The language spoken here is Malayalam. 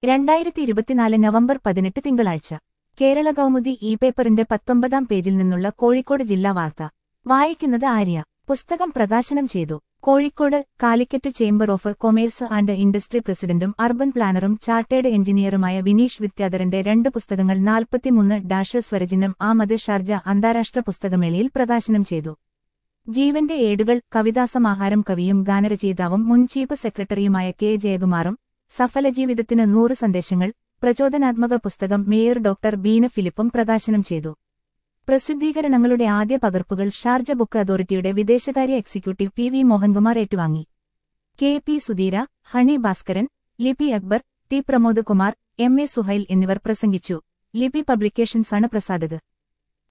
രണ്ടായിരത്തി ഇരുപത്തിനാല് നവംബർ പതിനെട്ട് തിങ്കളാഴ്ച കേരള കൗമുദി ഇ പേപ്പറിന്റെ പത്തൊമ്പതാം പേജിൽ നിന്നുള്ള കോഴിക്കോട് ജില്ലാ വാർത്ത വായിക്കുന്നത് ആര്യ പുസ്തകം പ്രകാശനം ചെയ്തു Kozhikode Calicut chamber of commerce and industry പ്രസിഡന്റും അർബൻ പ്ലാനറും ചാർട്ടേഡ് എഞ്ചിനീയറുമായ വിനീഷ് വിദ്യാധരന്റെ രണ്ട് പുസ്തകങ്ങൾ നാൽപ്പത്തിമൂന്ന് ഡാഷ് സ്വരചിഹ്നം ആമത് ഷാർജ അന്താരാഷ്ട്ര പുസ്തകമേളയിൽ പ്രകാശനം ചെയ്തു ജീവന്റെ ഏടുകൾ കവിതാസമാഹാരം കവിയും ഗാനരചയിതാവും മുൻ ചീഫ് സെക്രട്ടറിയുമായ കെ ജയകുമാറും സഫല ജീവിതത്തിന് നൂറ് സന്ദേശങ്ങൾ പ്രചോദനാത്മക പുസ്തകം മേയർ ഡോക്ടർ ബീന ഫിലിപ്പും പ്രകാശനം ചെയ്തു പ്രസിദ്ധീകരണങ്ങളുടെ ആദ്യ പകർപ്പുകൾ ഷാർജ ബുക്ക് അതോറിറ്റിയുടെ വിദേശകാര്യ എക്സിക്യൂട്ടീവ് പി വി മോഹൻകുമാർ ഏറ്റുവാങ്ങി K P Sudheera Honey Bhaskaran Lipi Akbar T Pramod Kumar M A Suhail എന്നിവർ പ്രസംഗിച്ചു ലിപി പബ്ലിക്കേഷൻസാണ് പ്രസാദക്